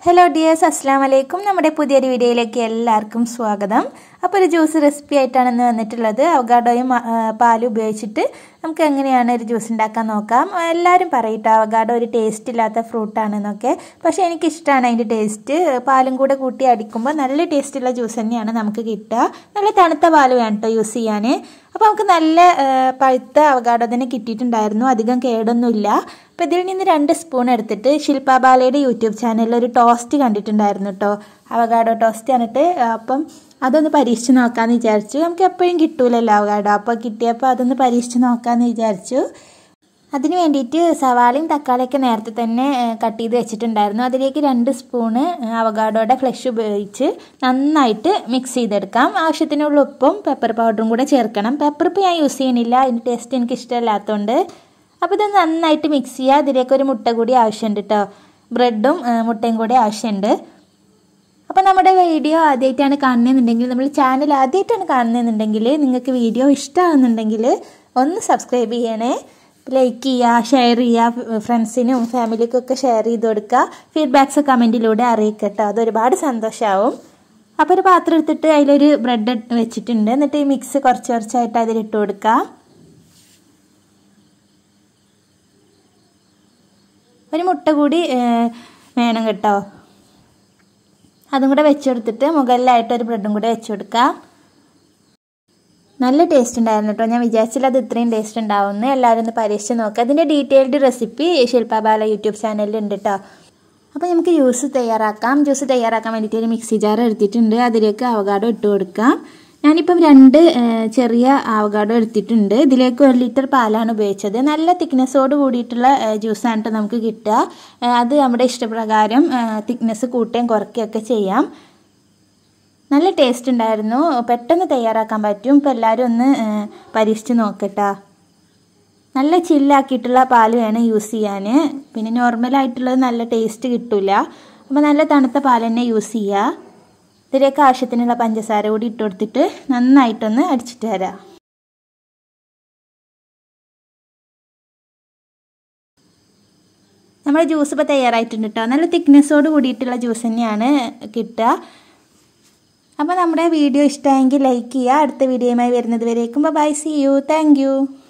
hello dears അസ്സാം വലൈക്കും നമ്മുടെ പുതിയൊരു വീഡിയോയിലേക്ക് എല്ലാവർക്കും സ്വാഗതം അപ്പോൾ ഒരു ജ്യൂസ് റെസിപ്പി ആയിട്ടാണ് ഇന്ന് വന്നിട്ടുള്ളത് അവഗാഡോയും പാലും ഉപയോഗിച്ചിട്ട് നമുക്ക് എങ്ങനെയാണ് ഒരു ജ്യൂസ് ഉണ്ടാക്കാൻ നോക്കാം എല്ലാവരും പറയട്ടോ അവഗാഡോ ഒരു ടേസ്റ്റ് ഇല്ലാത്ത ഫ്രൂട്ടാണെന്നൊക്കെ പക്ഷേ എനിക്കിഷ്ടമാണ് അതിൻ്റെ ടേസ്റ്റ് പാലും കൂടെ കൂട്ടി അടിക്കുമ്പോൾ നല്ല ടേസ്റ്റുള്ള ജ്യൂസ് തന്നെയാണ് നമുക്ക് കിട്ടുക നല്ല തണുത്ത പാൽ വേണം കേട്ടോ യൂസ് ചെയ്യാൻ അപ്പോൾ നമുക്ക് നല്ല പഴുത്ത അവഗാഡോ തന്നെ കിട്ടിയിട്ടുണ്ടായിരുന്നു അധികം കേടൊന്നുമില്ല അപ്പോൾ ഇതിൽ നിന്ന് രണ്ട് സ്പൂൺ എടുത്തിട്ട് ശില്പ ബാലയുടെ യൂട്യൂബ് ചാനലിൽ ഒരു ടോസ്റ്റ് കണ്ടിട്ടുണ്ടായിരുന്നു കേട്ടോ അവഗാഡോ ടോസ്റ്റ് എന്നിട്ട് അപ്പം അതൊന്ന് പരീക്ഷിച്ച് നോക്കാമെന്ന് വിചാരിച്ചു നമുക്ക് എപ്പോഴും കിട്ടൂലല്ലോ അവഗാഡോ അപ്പോൾ കിട്ടിയപ്പോൾ അതൊന്ന് പരീക്ഷിച്ച് നോക്കാമെന്ന് വിചാരിച്ചു അതിന് വേണ്ടിയിട്ട് സവാളയും തക്കാളിയൊക്കെ നേരത്തെ തന്നെ കട്ട് ചെയ്ത് വെച്ചിട്ടുണ്ടായിരുന്നു അതിലേക്ക് രണ്ട് സ്പൂണ് അവഗാഡോയുടെ ഫ്ലഷ് ഉപയോഗിച്ച് നന്നായിട്ട് മിക്സ് ചെയ്തെടുക്കാം ആവശ്യത്തിനുള്ള ഉപ്പും പെപ്പർ പൗഡറും കൂടെ ചേർക്കണം പെപ്പർ ഇപ്പോൾ ഞാൻ യൂസ് ചെയ്യണില്ല അതിൻ്റെ ടേസ്റ്റ് എനിക്ക് ഇഷ്ടമില്ലാത്തതുകൊണ്ട് അപ്പോൾ ഇത് നന്നായിട്ട് മിക്സ് ചെയ്യുക അതിലേക്ക് ഒരു മുട്ട കൂടി ആവശ്യമുണ്ട് കേട്ടോ ബ്രെഡും മുട്ടയും കൂടി ആവശ്യമുണ്ട് അപ്പോൾ നമ്മുടെ വീഡിയോ ആദ്യമായിട്ടാണ് കാണുന്നതെന്നുണ്ടെങ്കിൽ നമ്മൾ ചാനൽ ആദ്യമായിട്ടാണ് കാണുന്നതെന്നുണ്ടെങ്കിൽ നിങ്ങൾക്ക് വീഡിയോ ഇഷ്ടമാകുന്നുണ്ടെങ്കിൽ ഒന്ന് സബ്സ്ക്രൈബ് ചെയ്യണേ ലൈക്ക് ചെയ്യുക ഷെയർ ചെയ്യുക ഫ്രണ്ട്സിനും ഫാമിലിക്കൊക്കെ ഷെയർ ചെയ്ത് കൊടുക്കുക ഫീഡ്ബാക്ക്സ് കമൻറ്റിലൂടെ അറിയിക്കട്ടോ അതൊരുപാട് സന്തോഷമാവും അപ്പോൾ ഒരു പാത്രം എടുത്തിട്ട് അതിലൊരു ബ്രെഡ് വെച്ചിട്ടുണ്ട് എന്നിട്ട് ഈ മിക്സ് കുറച്ച് കുറച്ചായിട്ട് അതിലിട്ട് കൊടുക്കാം ഒരു മുട്ട കൂടി വേണം കേട്ടോ അതും കൂടെ വെച്ചെടുത്തിട്ട് മുകളിലായിട്ട് ഒരു ബ്രെഡും കൂടെ വെച്ച് കൊടുക്കാം നല്ല ടേസ്റ്റ് ഉണ്ടായിരുന്നു കേട്ടോ ഞാൻ വിചാരിച്ചില്ല അത് ഇത്രയും ടേസ്റ്റ് ഉണ്ടാവുമെന്ന് എല്ലാവരും ഒന്ന് പരീക്ഷിച്ച് നോക്കുക അതിൻ്റെ detailed recipe Shilpa Bala YouTube ചാനലിൽ ഉണ്ട് കേട്ടോ അപ്പോൾ നമുക്ക് ജ്യൂസ് തയ്യാറാക്കാം ജ്യൂസ് തയ്യാറാക്കാൻ വേണ്ടിയിട്ട് ഒരു മിക്സി ജാർ എടുത്തിട്ടുണ്ട് അതിലേക്ക് അവകാടോ ഇട്ട് കൊടുക്കാം ഞാനിപ്പം രണ്ട് ചെറിയ ആവകാടോ എടുത്തിട്ടുണ്ട് ഇതിലേക്ക് ഒരു ലിറ്റർ പാലാണ് ഉപയോഗിച്ചത് നല്ല തിക്നെസ്സോട് കൂടിയിട്ടുള്ള ജ്യൂസാണ് കേട്ടോ നമുക്ക് കിട്ടുക അത് നമ്മുടെ ഇഷ്ടപ്രകാരം തിക്നെസ് കൂട്ടുകയും കുറയ്ക്കുകയൊക്കെ ചെയ്യാം നല്ല ടേസ്റ്റ് ഉണ്ടായിരുന്നു പെട്ടെന്ന് തയ്യാറാക്കാൻ പറ്റും ഇപ്പോൾ എല്ലാവരും ഒന്ന് പരീക്ഷിച്ച് നോക്കട്ടാ നല്ല ചില്ലാക്കിയിട്ടുള്ള പാല് വേണം യൂസ് ചെയ്യാൻ പിന്നെ നോർമലായിട്ടുള്ളത് നല്ല ടേസ്റ്റ് കിട്ടില്ല അപ്പോൾ നല്ല തണുത്ത പാൽ തന്നെ യൂസ് ചെയ്യുക ഇതിലേക്ക് ആവശ്യത്തിനുള്ള പഞ്ചസാര കൂടി ഇട്ട് കൊടുത്തിട്ട് നന്നായിട്ടൊന്ന് അടിച്ചിട്ട് തരാം നമ്മുടെ ജ്യൂസ് ഇപ്പോൾ തയ്യാറായിട്ടുണ്ട് കേട്ടോ നല്ല തിക്നെസ്സോട് കൂടിയിട്ടുള്ള ജ്യൂസ് തന്നെയാണ് കിട്ടുക അപ്പോൾ നമ്മുടെ വീഡിയോ ഇഷ്ടമായെങ്കിൽ ലൈക്ക് ചെയ്യുക അടുത്ത വീഡിയോയുമായി വരുന്നത് വരേക്കും ബൈ സി യു താങ്ക്